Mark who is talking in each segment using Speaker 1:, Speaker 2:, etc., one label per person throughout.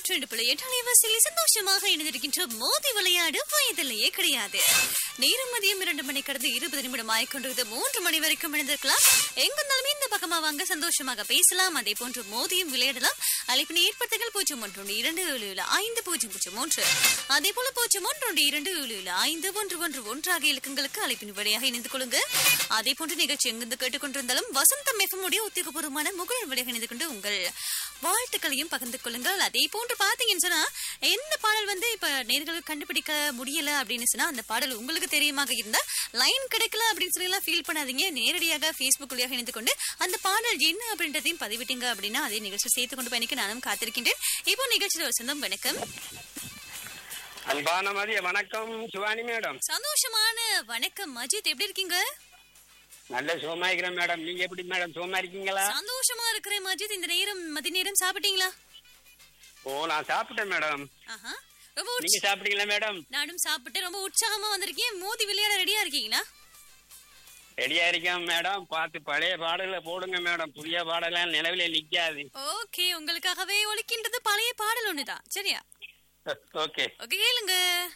Speaker 1: நூற்றி ரெண்டு புள்ளி எட்டு அலைவாசியில் சந்தோஷமாக இணைந்திருக்கின்ற மோதி விளையாடு வயதிலேயே கிடையாது நேரம் மதியம் இரண்டு மணி கடந்து இருபது நிமிடம் ஆய்கொண்டிருந்த மூன்று மணி வரைக்கும் இணைந்திருக்கலாம் எங்கிருந்தாலுமே இந்த பக்கமா வாங்க சந்தோஷமாக பேசலாம் அதே போன்று மோதியும் விளையாடலாம் அழைப்பினை ஏற்படுத்துங்கள் பூஜ்ஜியம் ஒன்று ஒன்று இரண்டு ஏழு ஏழு ஐந்து பூஜ்ஜியம் பூஜ்ஜியம் மூன்று அதே போல பூஜ்ஜியம் ஒன்று ஒன்று இரண்டு ஏழு ஏழு ஐந்து ஒன்று ஒன்று ஒன்று ஆகிய இலக்கங்களுக்கு அழைப்பின் வழியாக இணைந்து கொள்ளுங்க அதே போன்று நிகழ்ச்சி எங்கிருந்து கேட்டுக்கொண்டிருந்தாலும் வசந்தம் எஃப்எம் உடைய உத்தியோகபூர்வமான முகல் வழியாக இணைந்து கொண்டு உங்கள் வாழ்த்துக்களையும் பகிர்ந்து கொள்ளுங்கள் அதே போன்று பாத்தீங்கன்னு சொன்னா எந்த பாடல் வந்து இப்ப நேர்களுக்கு கண்டுபிடிக்க முடியல அப்படின்னு சொன்னா அந்த பாடல் உங்களுக்கு தெரியுமாக இருந்தா லைன் கிடைக்கல அப்படின்னு சொல்லி எல்லாம் ஃபீல் பண்ணாதீங்க நேரடியாக Facebook வழியாக இணைந்து கொண்டு அந்த பாடல் என்ன அப்படின்றதையும் பதிவிட்டீங்க அப்படின்னா அதே நிகழ்ச்சி சேர்த்து கொண்டு பயணிக்க நானும் காத்திருக்கின்றேன் இப்போ நிகழ்ச்சியில் ஒரு சொந்தம் வணக்கம்
Speaker 2: அன்பான மதிய வணக்கம் சிவானி மேடம்
Speaker 1: சந்தோஷமான வணக்கம் மஜித் எப்படி இருக்கீங்க
Speaker 2: நல்ல சுகமா இருக்கிறேன் மேடம் நீங்க எப்படி மேடம் சுகமா இருக்கீங்களா
Speaker 1: சந்தோஷமா இருக்கிறேன் மஜித் இந்த நேரம் மதிய நேரம் சாப்பிட்டீங்களா
Speaker 2: ஓ நான் சாப்பிட்டேன் மேடம்
Speaker 1: ஆஹா ரொம்ப உற்ச-
Speaker 2: நீங்க சாப்பிட்டீங்களா மேடம்
Speaker 1: நானும் சாப்பிட்டு ரொம்ப உற்சாகமா வந்திருக்கேன் மோதி விளையாட ரெடியா இருக்கீங்களா
Speaker 2: ரெடியா இருக்கேன் மேடம் பார்த்து பழைய பாடல போடுங்க மேடம் புதிய பாடலாம் நிலவில நிக்காது
Speaker 1: ஓகே உங்களுக்காகவே ஒலிக்கின்றது பழைய பாடல் ஒண்ணுதான் சரியா
Speaker 2: ஓகே
Speaker 1: ஓகே கேளுங்க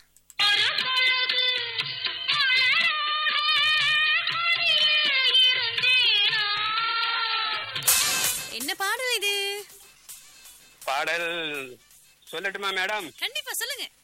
Speaker 1: என்ன பாடல் இது
Speaker 2: பாடல் சொல்லட்டுமா மேடம்
Speaker 1: கண்டிப்பா சொல்லுங்க